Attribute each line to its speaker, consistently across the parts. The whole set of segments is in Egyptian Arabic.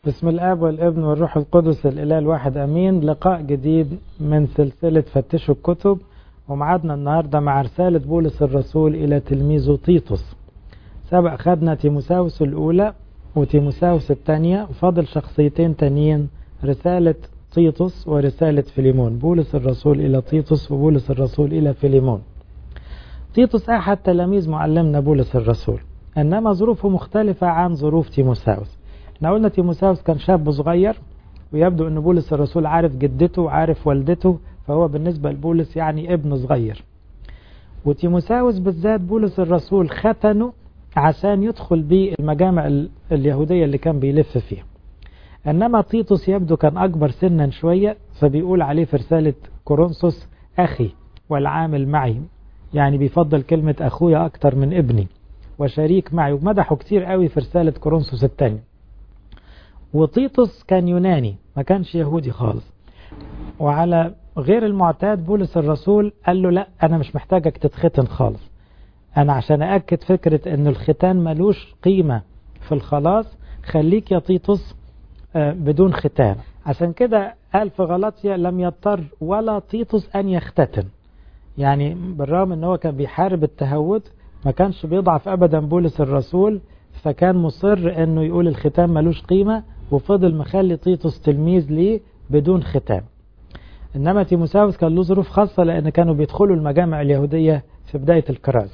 Speaker 1: بسم الاب والابن والروح القدس الاله الواحد امين لقاء جديد من سلسله فتشوا الكتب ومعادنا النهارده مع رساله بولس الرسول الى تلميذه تيتوس سبق خدنا تيموساوس الاولى وتيموساوس الثانيه فاضل شخصيتين تانيين رساله تيتوس ورساله فيليمون بولس الرسول الى تيتوس وبولس الرسول الى فيليمون تيتوس احد تلاميذ معلمنا بولس الرسول انما ظروفه مختلفه عن ظروف تيموساوس احنا قلنا تيموساوس كان شاب صغير ويبدو ان بولس الرسول عارف جدته وعارف والدته فهو بالنسبة لبولس يعني ابن صغير وتيموساوس بالذات بولس الرسول ختنه عشان يدخل بيه المجامع اليهودية اللي كان بيلف فيها انما تيتوس يبدو كان اكبر سنا شوية فبيقول عليه في رسالة كورنثوس اخي والعامل معي يعني بيفضل كلمة اخويا اكتر من ابني وشريك معي ومدحه كتير قوي في رسالة كورنثوس الثانية وطيطس كان يوناني ما كانش يهودي خالص وعلى غير المعتاد بولس الرسول قال له لا انا مش محتاجك تتختن خالص انا عشان ااكد فكرة ان الختان ملوش قيمة في الخلاص خليك يا طيطس بدون ختان عشان كده قال في غلطيا لم يضطر ولا طيطس ان يختتن يعني بالرغم ان هو كان بيحارب التهود ما كانش بيضعف ابدا بولس الرسول فكان مصر انه يقول الختام ملوش قيمة وفضل مخلي طيطس تلميذ ليه بدون ختام انما تيموساوس كان له ظروف خاصة لان كانوا بيدخلوا المجامع اليهودية في بداية الكرازة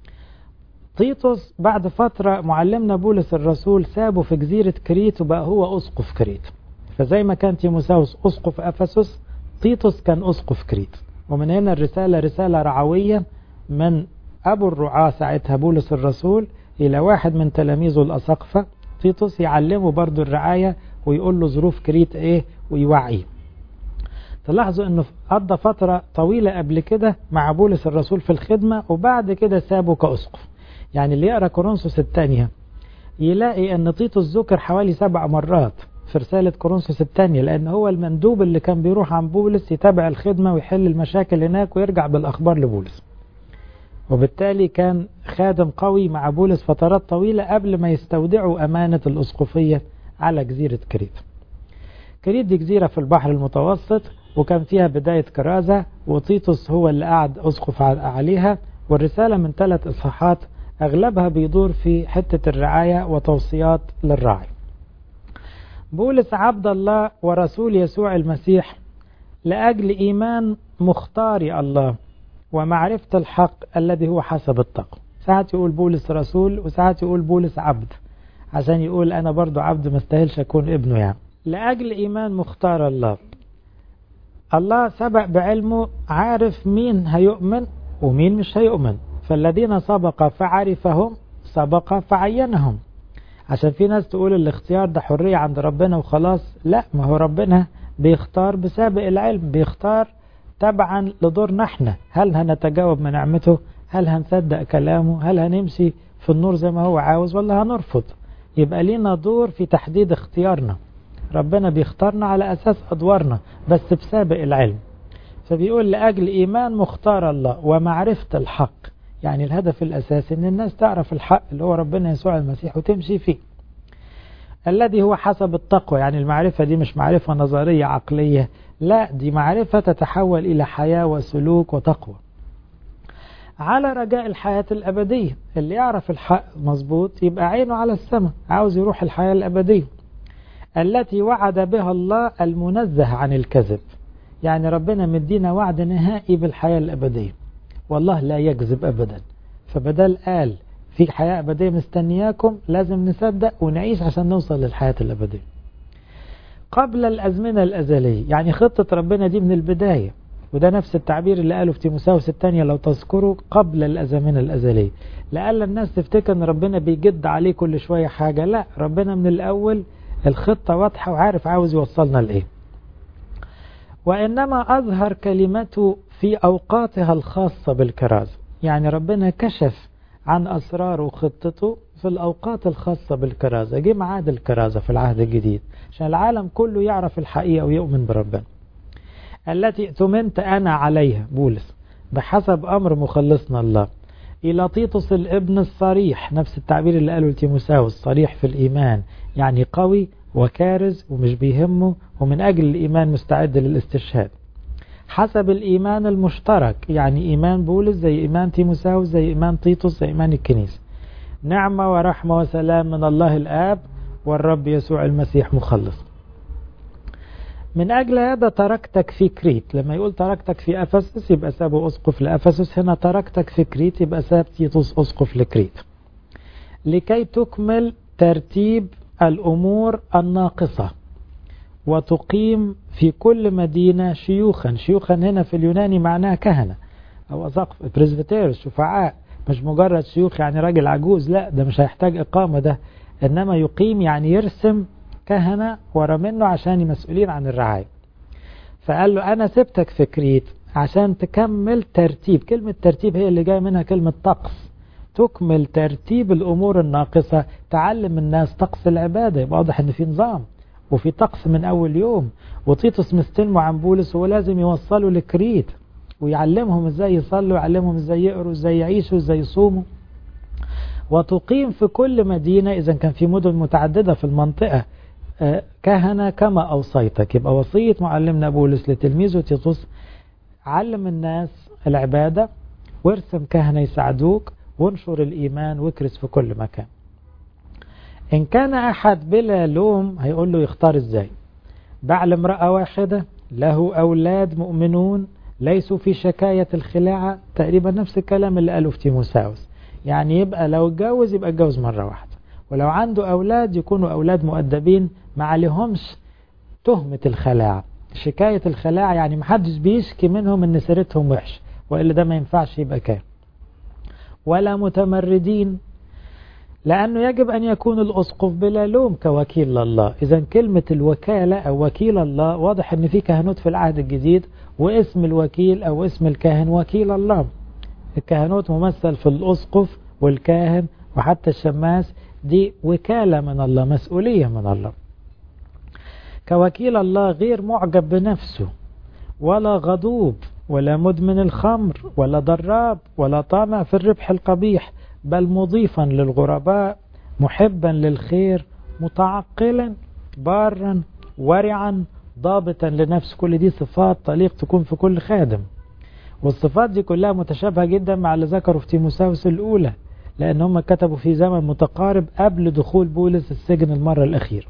Speaker 1: طيطس بعد فترة معلمنا بولس الرسول سابه في جزيرة كريت وبقى هو أسقف كريت فزي ما كان تيموساوس أسقف أفسس طيطس كان أسقف كريت ومن هنا الرسالة رسالة رعوية من أبو الرعاة ساعتها بولس الرسول إلى واحد من تلاميذه الأساقفة تيتوس يعلمه برضو الرعاية ويقول له ظروف كريت إيه ويوعيه تلاحظوا أنه قضى فترة طويلة قبل كده مع بولس الرسول في الخدمة وبعد كده سابه كأسقف يعني اللي يقرأ كورنثوس الثانية يلاقي أن تيتوس ذكر حوالي سبع مرات في رسالة كورنثوس الثانية لأن هو المندوب اللي كان بيروح عن بولس يتابع الخدمة ويحل المشاكل هناك ويرجع بالأخبار لبولس وبالتالي كان خادم قوي مع بولس فترات طويلة قبل ما يستودعوا أمانة الأسقفية على جزيرة كريت كريت دي جزيرة في البحر المتوسط وكان فيها بداية كرازة وطيطس هو اللي قعد أسقف عليها والرسالة من ثلاث إصحاحات أغلبها بيدور في حتة الرعاية وتوصيات للراعي بولس عبد الله ورسول يسوع المسيح لأجل إيمان مختار الله ومعرفة الحق الذي هو حسب التقوى ساعات يقول بولس رسول وساعات يقول بولس عبد عشان يقول أنا برضو عبد ما استاهلش أكون ابنه يعني لأجل إيمان مختار الله الله سبق بعلمه عارف مين هيؤمن ومين مش هيؤمن فالذين سبق فعرفهم سبق فعينهم عشان في ناس تقول الاختيار ده حرية عند ربنا وخلاص لا ما هو ربنا بيختار بسابق العلم بيختار تبعا لدورنا احنا هل هنتجاوب من نعمته هل هنصدق كلامه هل هنمشي في النور زي ما هو عاوز ولا هنرفض يبقى لينا دور في تحديد اختيارنا ربنا بيختارنا على أساس أدوارنا بس بسابق العلم فبيقول لأجل إيمان مختار الله ومعرفة الحق يعني الهدف الأساسي أن الناس تعرف الحق اللي هو ربنا يسوع المسيح وتمشي فيه الذي هو حسب التقوى يعني المعرفة دي مش معرفة نظرية عقلية لا دي معرفة تتحول إلى حياة وسلوك وتقوى على رجاء الحياة الأبدية اللي يعرف الحق مظبوط يبقى عينه على السماء عاوز يروح الحياة الأبدية التي وعد بها الله المنزه عن الكذب يعني ربنا مدينا وعد نهائي بالحياة الأبدية والله لا يكذب أبدا فبدل قال في حياة أبدية مستنياكم لازم نصدق ونعيش عشان نوصل للحياة الأبدية قبل الأزمنة الأزلية يعني خطة ربنا دي من البداية وده نفس التعبير اللي قاله في تيموساوس الثانية لو تذكروا قبل الأزمنة الأزلية لألا الناس تفتكر أن ربنا بيجد عليه كل شوية حاجة لا ربنا من الأول الخطة واضحة وعارف عاوز يوصلنا لإيه وإنما أظهر كلمته في أوقاتها الخاصة بالكرازة يعني ربنا كشف عن أسراره وخطته في الأوقات الخاصة بالكرازة جه معاد الكرازة في العهد الجديد عشان العالم كله يعرف الحقيقة ويؤمن بربنا التي اؤتمنت أنا عليها بولس بحسب أمر مخلصنا الله إلى تيتوس الابن الصريح نفس التعبير اللي قاله لتيموساوس صريح في الإيمان يعني قوي وكارز ومش بيهمه ومن أجل الإيمان مستعد للاستشهاد حسب الإيمان المشترك يعني إيمان بولس زي إيمان تيموساوس زي إيمان تيتوس زي إيمان الكنيسة نعمة ورحمة وسلام من الله الآب والرب يسوع المسيح مخلص من أجل هذا تركتك في كريت لما يقول تركتك في أفسس يبقى سابه أسقف لأفسس هنا تركتك في كريت يبقى ساب تيتوس أسقف لكريت لكي تكمل ترتيب الأمور الناقصة وتقيم في كل مدينة شيوخا شيوخا هنا في اليوناني معناها كهنة أو أسقف بريزبتيرس شفعاء مش مجرد شيوخ يعني راجل عجوز لا ده مش هيحتاج إقامة ده إنما يقيم يعني يرسم كهنة ورا منه عشان مسؤولين عن الرعاية فقال له أنا سبتك في كريت عشان تكمل ترتيب كلمة ترتيب هي اللي جاية منها كلمة طقس تكمل ترتيب الأمور الناقصة تعلم الناس طقس العبادة يبقى واضح إن في نظام وفي طقس من أول يوم وتيتوس مستلمه عن بولس هو لازم يوصله لكريت ويعلمهم ازاي يصلوا ويعلمهم ازاي يقروا ازاي يعيشوا ازاي يصوموا وتقيم في كل مدينة إذا كان في مدن متعددة في المنطقة كهنة كما أوصيتك يبقى وصية معلمنا بولس لتلميذه تيتوس علم الناس العبادة وارسم كهنة يساعدوك وانشر الإيمان واكرس في كل مكان إن كان أحد بلا لوم هيقول له يختار إزاي بعل امرأة واحدة له أولاد مؤمنون ليسوا في شكاية الخلاعة تقريبا نفس الكلام اللي قاله في تيموساوس يعني يبقى لو اتجوز يبقى اتجوز مرة واحدة ولو عنده أولاد يكونوا أولاد مؤدبين ما عليهمش تهمة الخلاعة شكاية الخلاعة يعني محدش بيشكي منهم ان سيرتهم وحش وإلا ده ما ينفعش يبقى كان ولا متمردين لأنه يجب أن يكون الأسقف بلا لوم كوكيل لله إذا كلمة الوكالة أو وكيل الله واضح أن في كهنوت في العهد الجديد واسم الوكيل أو اسم الكاهن وكيل الله الكهنوت ممثل في الأسقف والكاهن وحتى الشماس دي وكالة من الله مسؤولية من الله كوكيل الله غير معجب بنفسه ولا غضوب ولا مدمن الخمر ولا ضراب ولا طامع في الربح القبيح بل مضيفا للغرباء محبا للخير متعقلا بارا ورعا ضابطا لنفس كل دي صفات تليق تكون في كل خادم والصفات دي كلها متشابهة جدا مع اللي ذكروا في تيموساوس الأولى لأن هم كتبوا في زمن متقارب قبل دخول بولس السجن المرة الأخيرة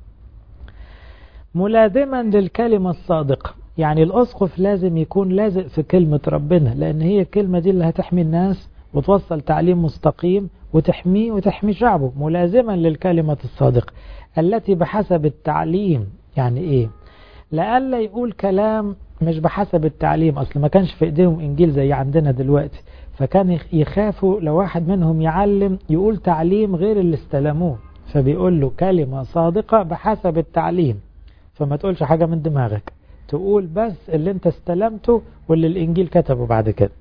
Speaker 1: ملازما للكلمة الصادقة يعني الأسقف لازم يكون لازق في كلمة ربنا لأن هي الكلمة دي اللي هتحمي الناس وتوصل تعليم مستقيم وتحميه وتحمي شعبه ملازما للكلمة الصادقة التي بحسب التعليم يعني إيه لألا يقول كلام مش بحسب التعليم أصل ما كانش في إيديهم إنجيل زي عندنا دلوقتي فكان يخافوا لو واحد منهم يعلم يقول تعليم غير اللي استلموه فبيقول له كلمة صادقة بحسب التعليم فما تقولش حاجة من دماغك تقول بس اللي انت استلمته واللي الإنجيل كتبه بعد كده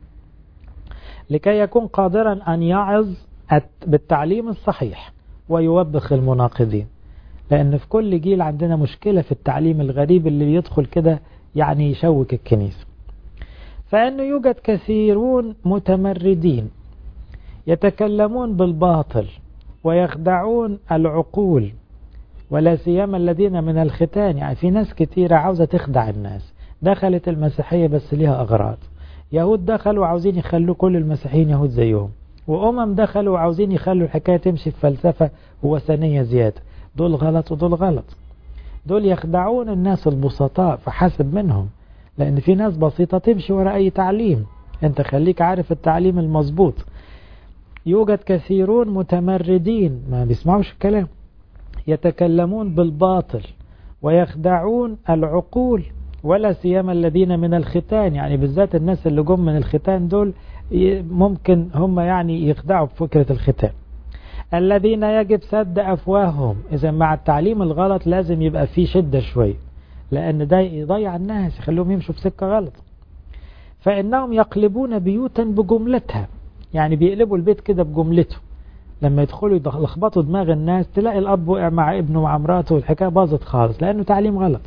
Speaker 1: لكي يكون قادرا أن يعظ بالتعليم الصحيح ويوبخ المناقضين لأن في كل جيل عندنا مشكلة في التعليم الغريب اللي يدخل كده يعني يشوك الكنيسة فإنه يوجد كثيرون متمردين يتكلمون بالباطل ويخدعون العقول ولا سيما الذين من الختان يعني في ناس كتيرة عاوزة تخدع الناس دخلت المسيحية بس ليها أغراض يهود دخلوا عاوزين يخلوا كل المسيحيين يهود زيهم وأمم دخلوا عاوزين يخلوا الحكاية تمشي في فلسفة وثنية زيادة دول غلط ودول غلط دول يخدعون الناس البسطاء فحسب منهم لأن في ناس بسيطة تمشي وراء أي تعليم أنت خليك عارف التعليم المظبوط يوجد كثيرون متمردين ما بيسمعوش الكلام يتكلمون بالباطل ويخدعون العقول ولا سيما الذين من الختان يعني بالذات الناس اللي جم من الختان دول ممكن هم يعني يخدعوا بفكرة الختان الذين يجب سد أفواههم إذا مع التعليم الغلط لازم يبقى فيه شدة شوية لأن ده يضيع الناس يخلوهم يمشوا في سكة غلط فإنهم يقلبون بيوتا بجملتها يعني بيقلبوا البيت كده بجملته لما يدخلوا يلخبطوا دماغ الناس تلاقي الأب وقع مع ابنه ومع مراته والحكاية باظت خالص لأنه تعليم غلط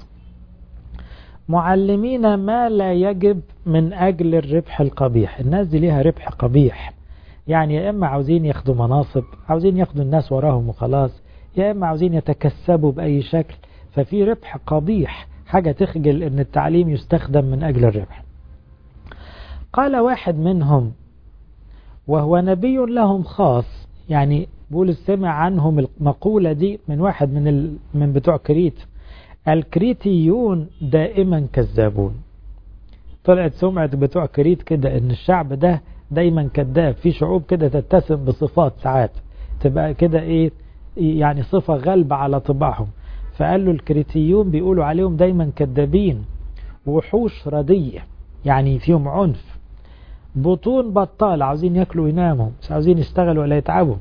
Speaker 1: معلمين ما لا يجب من أجل الربح القبيح الناس دي ليها ربح قبيح يعني يا إما عاوزين ياخدوا مناصب عاوزين ياخدوا الناس وراهم وخلاص يا إما عاوزين يتكسبوا بأي شكل ففي ربح قبيح حاجة تخجل أن التعليم يستخدم من أجل الربح قال واحد منهم وهو نبي لهم خاص يعني بولس سمع عنهم المقولة دي من واحد من ال... من بتوع كريت الكريتيون دائما كذابون طلعت سمعة بتوع كريت كده ان الشعب ده دايما كذاب في شعوب كده تتسم بصفات ساعات تبقى كده ايه يعني صفة غالبة على طباعهم فقال له الكريتيون بيقولوا عليهم دايما كذابين وحوش ردية يعني فيهم عنف بطون بطال عاوزين ياكلوا ويناموا مش عاوزين يشتغلوا ولا يتعبوا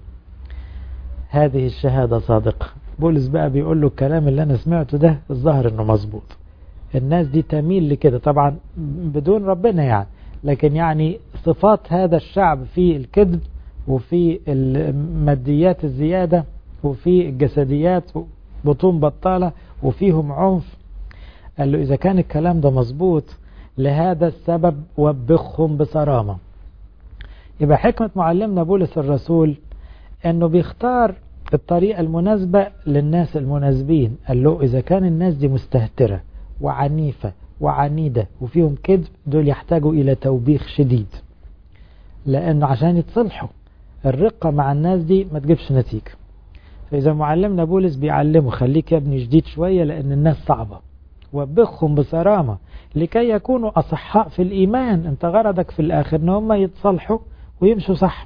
Speaker 1: هذه الشهادة صادقة بولس بقى بيقول له الكلام اللي أنا سمعته ده الظاهر إنه مظبوط الناس دي تميل لكده طبعا بدون ربنا يعني لكن يعني صفات هذا الشعب في الكذب وفي الماديات الزيادة وفي الجسديات بطون بطالة وفيهم عنف قال له إذا كان الكلام ده مظبوط لهذا السبب وبخهم بصرامة يبقى حكمة معلمنا بولس الرسول أنه بيختار الطريقة المناسبة للناس المناسبين قال له إذا كان الناس دي مستهترة وعنيفة وعنيدة وفيهم كذب دول يحتاجوا إلى توبيخ شديد لأنه عشان يتصلحوا الرقة مع الناس دي ما تجيبش نتيجة فإذا معلمنا بولس بيعلمه خليك يا ابني جديد شوية لأن الناس صعبة وبخهم بصرامة لكي يكونوا أصحاء في الإيمان أنت غرضك في الآخر أن هم يتصلحوا ويمشوا صح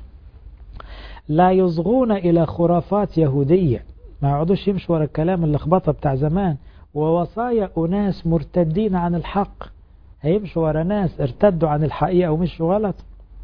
Speaker 1: لا يصغون إلى خرافات يهودية ما يقعدوش يمشوا ورا الكلام اللخبطة بتاع زمان ووصايا أناس مرتدين عن الحق هيمشوا ورا ناس ارتدوا عن الحقيقة ومشوا غلط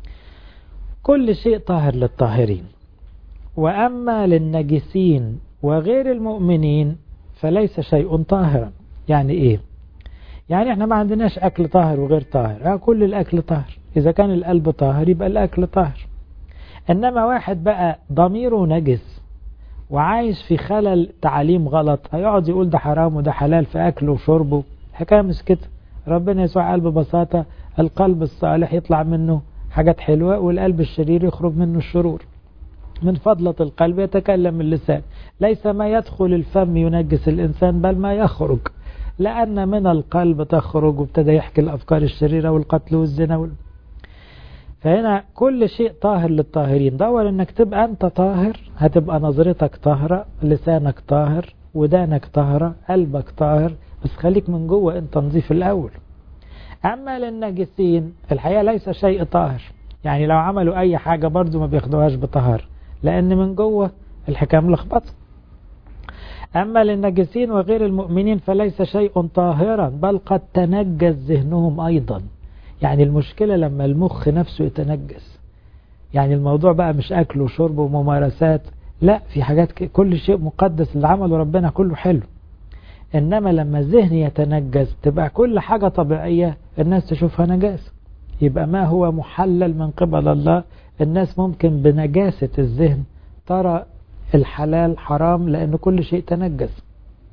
Speaker 1: كل شيء طاهر للطاهرين وأما للنجسين وغير المؤمنين فليس شيء طاهرا يعني إيه يعني احنا ما عندناش أكل طاهر وغير طاهر كل الأكل طاهر إذا كان القلب طاهر يبقى الأكل طاهر إنما واحد بقى ضميره نجس وعايش في خلل تعليم غلط هيقعد يقول ده حرام وده حلال في أكله وشربه الحكاية مش كده ربنا يسوع قلب ببساطة القلب الصالح يطلع منه حاجات حلوة والقلب الشرير يخرج منه الشرور من فضلة القلب يتكلم اللسان ليس ما يدخل الفم ينجس الإنسان بل ما يخرج لأن من القلب تخرج وابتدى يحكي الأفكار الشريرة والقتل والزنا وال... فهنا كل شيء طاهر للطاهرين دور انك تبقى انت طاهر هتبقى نظرتك طاهرة لسانك طاهر ودانك طاهرة قلبك طاهر بس خليك من جوه انت نظيف الاول اما للنجسين الحقيقة ليس شيء طاهر يعني لو عملوا اي حاجة برضو ما بياخدوهاش بطهر لان من جوه الحكاية ملخبطة أما للنجسين وغير المؤمنين فليس شيء طاهرا بل قد تنجس ذهنهم أيضا يعني المشكلة لما المخ نفسه يتنجس يعني الموضوع بقى مش أكل وشرب وممارسات لا في حاجات كل شيء مقدس اللي عمله ربنا كله حلو إنما لما الذهن يتنجس تبقى كل حاجة طبيعية الناس تشوفها نجاسة يبقى ما هو محلل من قبل الله الناس ممكن بنجاسة الذهن ترى الحلال حرام لأن كل شيء تنجس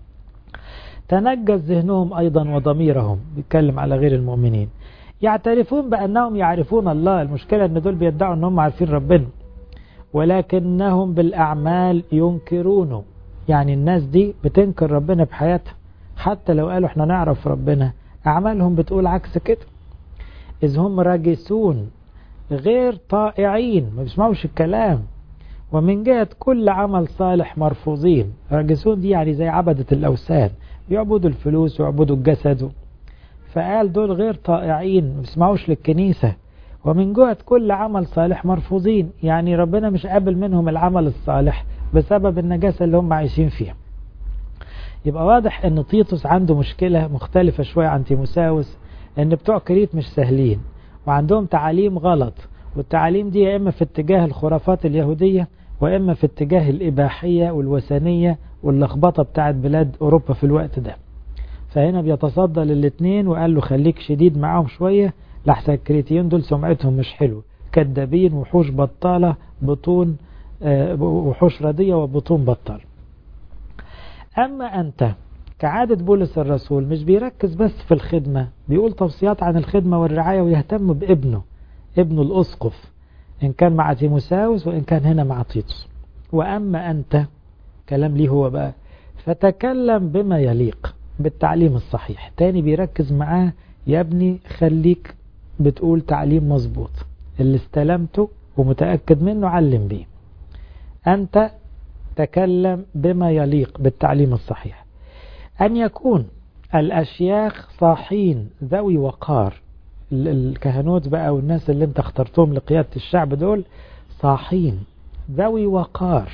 Speaker 1: تنجس ذهنهم أيضا وضميرهم بيتكلم على غير المؤمنين يعترفون بأنهم يعرفون الله المشكلة أن دول بيدعوا أنهم عارفين ربنا ولكنهم بالأعمال ينكرونه يعني الناس دي بتنكر ربنا بحياتها حتى لو قالوا احنا نعرف ربنا أعمالهم بتقول عكس كده إذ هم راجسون غير طائعين ما بيسمعوش الكلام ومن جهة كل عمل صالح مرفوضين راجسون دي يعني زي عبدة الأوثان بيعبدوا الفلوس ويعبدوا الجسد فقال دول غير طائعين ما بيسمعوش للكنيسة ومن جهة كل عمل صالح مرفوضين يعني ربنا مش قابل منهم العمل الصالح بسبب النجاسة اللي هم عايشين فيها يبقى واضح ان تيتوس عنده مشكلة مختلفة شوية عن تيموساوس ان بتوع كريت مش سهلين وعندهم تعاليم غلط والتعاليم دي يا اما في اتجاه الخرافات اليهودية واما في اتجاه الاباحية والوثنية واللخبطة بتاعت بلاد اوروبا في الوقت ده فهنا بيتصدى للاثنين وقال له خليك شديد معاهم شوية لحسن الكريتيين دول سمعتهم مش حلو كدابين وحوش بطالة بطون وحوش ردية وبطون بطال أما أنت كعادة بولس الرسول مش بيركز بس في الخدمة بيقول توصيات عن الخدمة والرعاية ويهتم بابنه ابنه الأسقف إن كان مع تيموساوس وإن كان هنا مع تيتوس وأما أنت كلام ليه هو بقى فتكلم بما يليق بالتعليم الصحيح تاني بيركز معاه يا ابني خليك بتقول تعليم مظبوط اللي استلمته ومتأكد منه علم بيه أنت تكلم بما يليق بالتعليم الصحيح أن يكون الأشياخ صاحين ذوي وقار الكهنوت بقى والناس اللي انت اخترتهم لقيادة الشعب دول صاحين ذوي وقار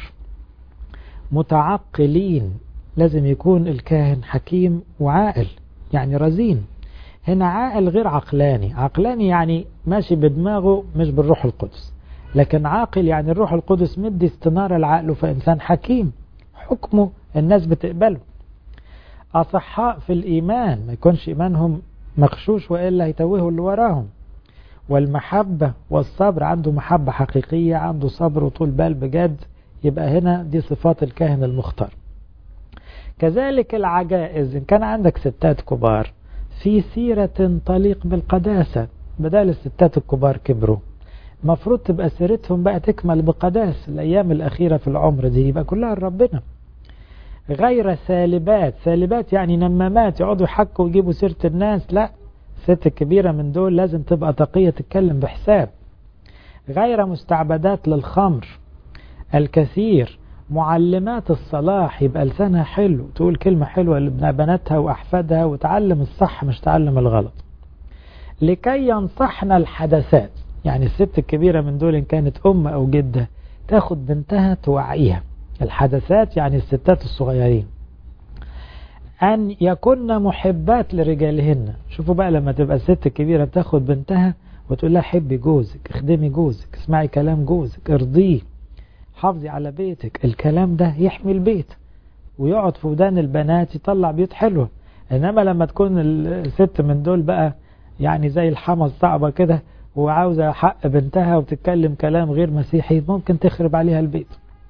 Speaker 1: متعقلين لازم يكون الكاهن حكيم وعاقل يعني رزين هنا عاقل غير عقلاني عقلاني يعني ماشي بدماغه مش بالروح القدس لكن عاقل يعني الروح القدس مدي استنارة لعقله فإنسان حكيم حكمه الناس بتقبله أصحاء في الإيمان ما يكونش إيمانهم مغشوش وإلا هيتوهوا اللي وراهم والمحبة والصبر عنده محبة حقيقية عنده صبر وطول بال بجد يبقى هنا دي صفات الكاهن المختار كذلك العجائز إن كان عندك ستات كبار في سيرة تليق بالقداسة بدل الستات الكبار كبروا المفروض تبقى سيرتهم بقى تكمل بقداسة الأيام الأخيرة في العمر دي يبقى كلها لربنا غير سالبات سالبات يعني نمامات يقعدوا يحكوا ويجيبوا سيرة الناس لا ست كبيرة من دول لازم تبقى تقية تتكلم بحساب غير مستعبدات للخمر الكثير معلمات الصلاح يبقى لسانها حلو تقول كلمة حلوة لبناتها وأحفادها وتعلم الصح مش تعلم الغلط لكي ينصحنا الحدثات يعني الست الكبيرة من دول إن كانت أم أو جدة تاخد بنتها توعيها الحدثات يعني الستات الصغيرين أن يكن محبات لرجالهن شوفوا بقى لما تبقى الست الكبيرة بتاخد بنتها وتقول لها حبي جوزك اخدمي جوزك اسمعي كلام جوزك ارضيه حافظي على بيتك الكلام ده يحمي البيت ويقعد في ودان البنات يطلع بيوت حلوة انما لما تكون الست من دول بقى يعني زي الحمى الصعبة كده وعاوزة حق بنتها وبتتكلم كلام غير مسيحي ممكن تخرب عليها البيت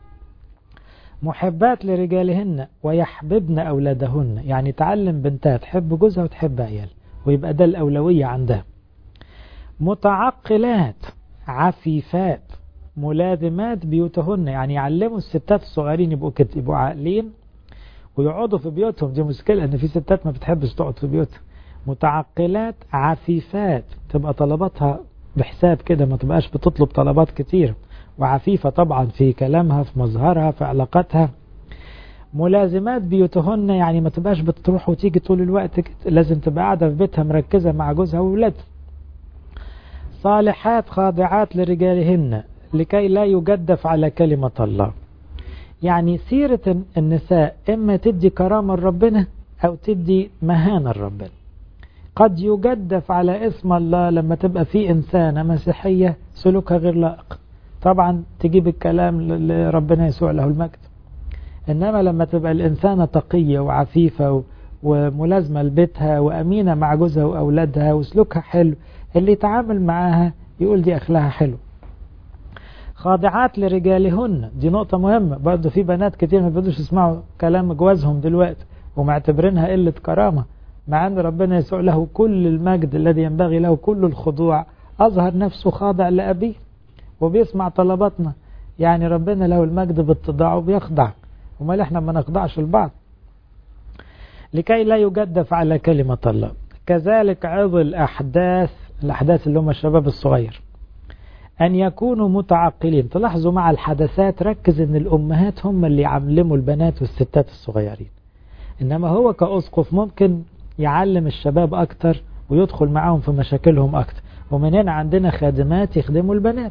Speaker 1: محبات لرجالهن ويحببن أولادهن يعني تعلم بنتها تحب جوزها وتحب عيال ويبقى ده الأولوية عندها متعقلات عفيفات ملازمات بيوتهن يعني يعلموا الستات الصغيرين يبقوا كده يبقوا عاقلين ويقعدوا في بيوتهم دي مشكلة ان في ستات ما بتحبش تقعد في بيوتها متعقلات عفيفات تبقى طلباتها بحساب كده ما تبقاش بتطلب طلبات كتير وعفيفة طبعا في كلامها في مظهرها في علاقاتها ملازمات بيوتهن يعني ما تبقاش بتروح وتيجي طول الوقت كده لازم تبقى قاعدة في بيتها مركزة مع جوزها وولادها صالحات خاضعات لرجالهن لكي لا يجدف على كلمة الله يعني سيرة النساء إما تدي كرامة لربنا أو تدي مهانة لربنا قد يجدف على اسم الله لما تبقى في إنسانة مسيحية سلوكها غير لائق طبعا تجيب الكلام لربنا يسوع له المجد إنما لما تبقى الإنسانة تقية وعفيفة وملازمة لبيتها وأمينة مع جوزها وأولادها وسلوكها حلو اللي يتعامل معاها يقول دي أخلاها حلو خاضعات لرجالهن دي نقطة مهمة برضه في بنات كتير ما بدوش يسمعوا كلام جوازهم دلوقتي ومعتبرينها قلة كرامة مع أن ربنا يسوع له كل المجد الذي ينبغي له كل الخضوع أظهر نفسه خاضع لأبيه وبيسمع طلباتنا يعني ربنا له المجد باتضاعه بيخضع وما احنا ما نخضعش لبعض لكي لا يجدف على كلمة الله كذلك عظ الأحداث الأحداث اللي هم الشباب الصغير أن يكونوا متعقلين تلاحظوا مع الحدثات ركز أن الأمهات هم اللي يعلموا البنات والستات الصغيرين إنما هو كأسقف ممكن يعلم الشباب أكتر ويدخل معاهم في مشاكلهم أكتر ومن هنا عندنا خادمات يخدموا البنات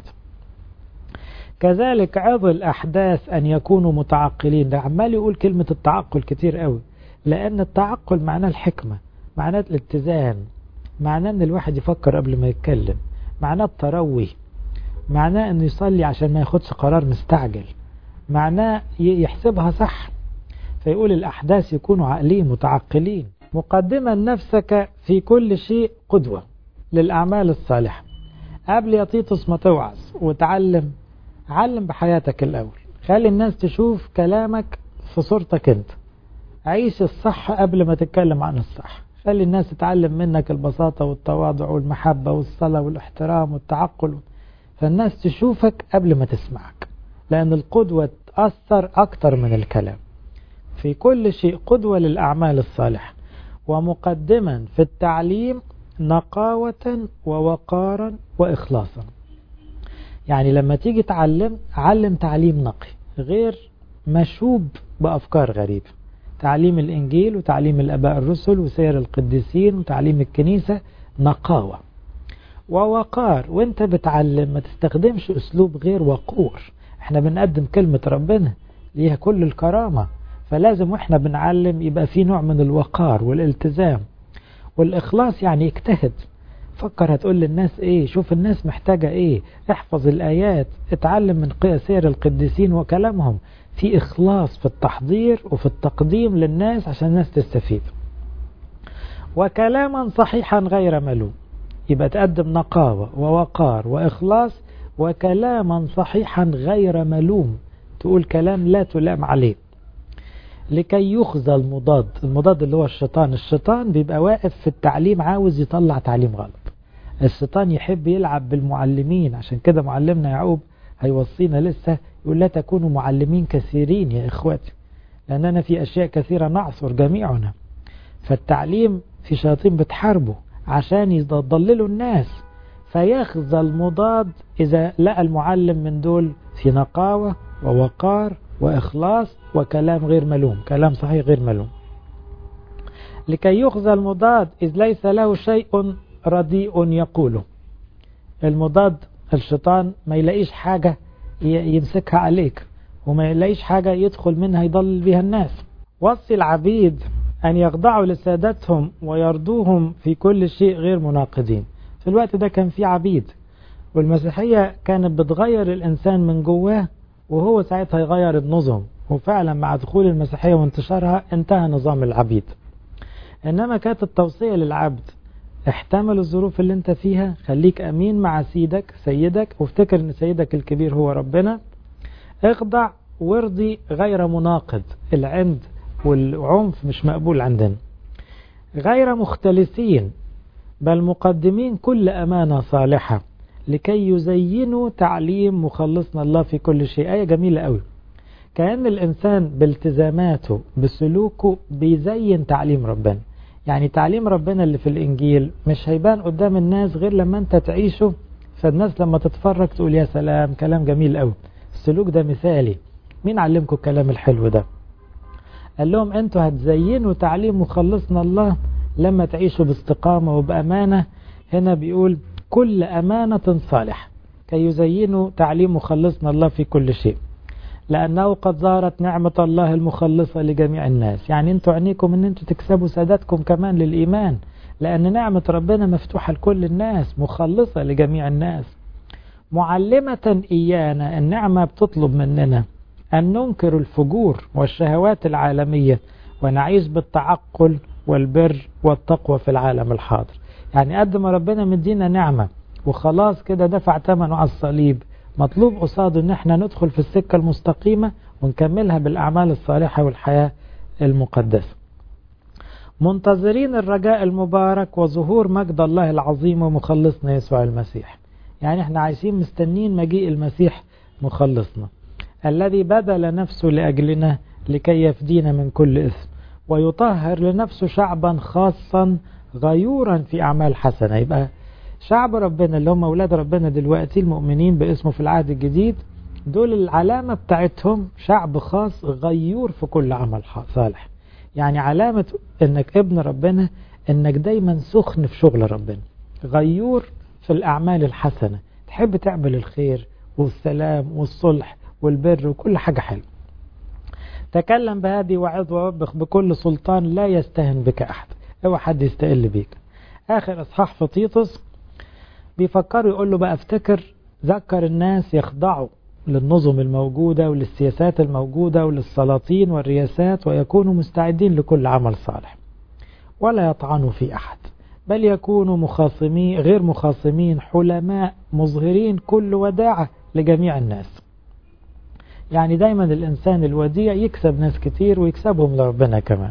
Speaker 1: كذلك عظ الأحداث أن يكونوا متعقلين ده عمال يقول كلمة التعقل كتير قوي لأن التعقل معناه الحكمة معناه الاتزان معناه أن الواحد يفكر قبل ما يتكلم معناه التروي معناه أنه يصلي عشان ما ياخدش قرار مستعجل معناه يحسبها صح فيقول الأحداث يكونوا عاقلين متعقلين مقدما نفسك في كل شيء قدوة للأعمال الصالحة قبل يا تيتوس ما توعظ وتعلم علم بحياتك الأول خلي الناس تشوف كلامك في صورتك انت عيش الصح قبل ما تتكلم عن الصح خلي الناس تتعلم منك البساطة والتواضع والمحبة والصلاة والاحترام والتعقل فالناس تشوفك قبل ما تسمعك لأن القدوة تأثر أكتر من الكلام في كل شيء قدوة للأعمال الصالحة ومقدما في التعليم نقاوة ووقارا وإخلاصا يعني لما تيجي تعلم علم تعليم نقي غير مشوب بأفكار غريبة تعليم الإنجيل وتعليم الأباء الرسل وسير القديسين وتعليم الكنيسة نقاوة ووقار وانت بتعلم ما تستخدمش أسلوب غير وقور احنا بنقدم كلمة ربنا ليها كل الكرامة فلازم واحنا بنعلم يبقى في نوع من الوقار والالتزام والإخلاص يعني اجتهد فكر هتقول للناس ايه شوف الناس محتاجة ايه احفظ الآيات اتعلم من سير القديسين وكلامهم في إخلاص في التحضير وفي التقديم للناس عشان الناس تستفيد وكلاما صحيحا غير ملوم يبقى تقدم نقاوة ووقار وإخلاص وكلاما صحيحا غير ملوم تقول كلام لا تلام عليه لكي يخزى المضاد المضاد اللي هو الشيطان الشيطان بيبقى واقف في التعليم عاوز يطلع تعليم غلط الشيطان يحب يلعب بالمعلمين عشان كده معلمنا يعقوب هيوصينا لسه يقول لا تكونوا معلمين كثيرين يا إخواتي لأننا في أشياء كثيرة نعصر جميعنا فالتعليم في شياطين بتحاربه عشان يضللوا الناس فيخزى المضاد إذا لقى المعلم من دول في نقاوة ووقار وإخلاص وكلام غير ملوم كلام صحيح غير ملوم لكي يخزى المضاد إذ ليس له شيء رديء يقوله المضاد الشيطان ما يلاقيش حاجة يمسكها عليك وما يلاقيش حاجة يدخل منها يضل بها الناس وصي العبيد أن يخضعوا لسادتهم ويرضوهم في كل شيء غير مناقضين في الوقت ده كان في عبيد والمسيحية كانت بتغير الإنسان من جواه وهو ساعتها يغير النظم وفعلا مع دخول المسيحية وانتشارها انتهى نظام العبيد إنما كانت التوصية للعبد احتمل الظروف اللي انت فيها خليك أمين مع سيدك سيدك وافتكر ان سيدك الكبير هو ربنا اخضع وارضي غير مناقض العند والعنف مش مقبول عندنا غير مختلسين بل مقدمين كل أمانة صالحة لكي يزينوا تعليم مخلصنا الله في كل شيء آية جميلة قوي كأن الإنسان بالتزاماته بسلوكه بيزين تعليم ربنا يعني تعليم ربنا اللي في الإنجيل مش هيبان قدام الناس غير لما أنت تعيشه فالناس لما تتفرج تقول يا سلام كلام جميل قوي السلوك ده مثالي مين علمكم الكلام الحلو ده قال لهم أنتوا هتزينوا تعليم مخلصنا الله لما تعيشوا باستقامة وبأمانة هنا بيقول كل أمانة صالحة كي يزينوا تعليم مخلصنا الله في كل شيء لأنه قد ظهرت نعمة الله المخلصة لجميع الناس يعني انتوا عينيكم ان انتوا تكسبوا سادتكم كمان للإيمان لأن نعمة ربنا مفتوحة لكل الناس مخلصة لجميع الناس معلمة إيانا النعمة بتطلب مننا أن ننكر الفجور والشهوات العالمية ونعيش بالتعقل والبر والتقوى في العالم الحاضر يعني قد ما ربنا مدينا نعمة وخلاص كده دفع ثمنه على الصليب مطلوب قصاده ان احنا ندخل في السكة المستقيمة ونكملها بالأعمال الصالحة والحياة المقدسة منتظرين الرجاء المبارك وظهور مجد الله العظيم ومخلصنا يسوع المسيح يعني احنا عايزين مستنين مجيء المسيح مخلصنا الذي بذل نفسه لأجلنا لكي يفدينا من كل إثم ويطهر لنفسه شعبا خاصا غيورا في أعمال حسنة يبقى شعب ربنا اللي هم أولاد ربنا دلوقتي المؤمنين باسمه في العهد الجديد دول العلامة بتاعتهم شعب خاص غيور في كل عمل صالح يعني علامة انك ابن ربنا انك دايما سخن في شغل ربنا غيور في الأعمال الحسنة تحب تعمل الخير والسلام والصلح والبر وكل حاجة حلوة تكلم بهذه وعظ ووبخ بكل سلطان لا يستهن بك أحد اوعى حد يستقل بيك آخر إصحاح في تيتوس بيفكروا يقول له بقى افتكر ذكر الناس يخضعوا للنظم الموجودة وللسياسات الموجودة وللسلاطين والرياسات ويكونوا مستعدين لكل عمل صالح ولا يطعنوا في أحد بل يكونوا مخاصمين غير مخاصمين حلماء مظهرين كل وداعة لجميع الناس يعني دايما الإنسان الوديع يكسب ناس كتير ويكسبهم لربنا كمان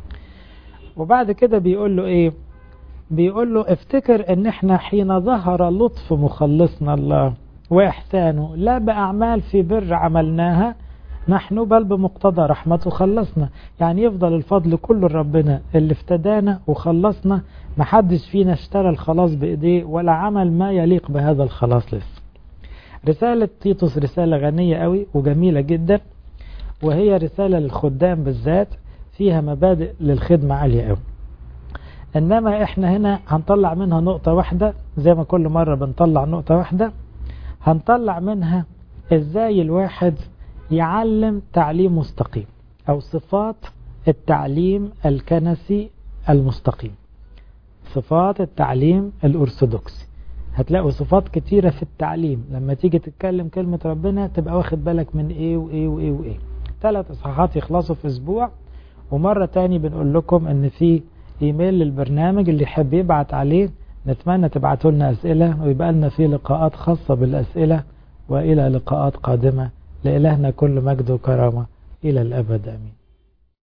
Speaker 1: وبعد كده بيقول له إيه بيقول له افتكر ان احنا حين ظهر لطف مخلصنا الله واحسانه لا باعمال في بر عملناها نحن بل بمقتضى رحمته خلصنا يعني يفضل الفضل كله لربنا اللي افتدانا وخلصنا محدش فينا اشترى الخلاص بإيديه ولا عمل ما يليق بهذا الخلاص لسه رسالة تيتوس رسالة غنية قوي وجميلة جدا وهي رسالة للخدام بالذات فيها مبادئ للخدمة عالية قوي إنما إحنا هنا هنطلع منها نقطة واحدة زي ما كل مرة بنطلع نقطة واحدة هنطلع منها إزاي الواحد يعلم تعليم مستقيم أو صفات التعليم الكنسي المستقيم صفات التعليم الأرثوذكسي هتلاقوا صفات كتيرة في التعليم لما تيجي تتكلم كلمة ربنا تبقى واخد بالك من ايه وايه وايه وايه ثلاث اصحاحات يخلصوا في اسبوع ومرة تاني بنقول لكم ان في ايميل للبرنامج اللي يحب يبعت عليه نتمنى تبعتوا لنا اسئلة ويبقى لنا فيه لقاءات خاصة بالاسئلة والى لقاءات قادمة لإلهنا كل مجد وكرامة إلى الأبد أمين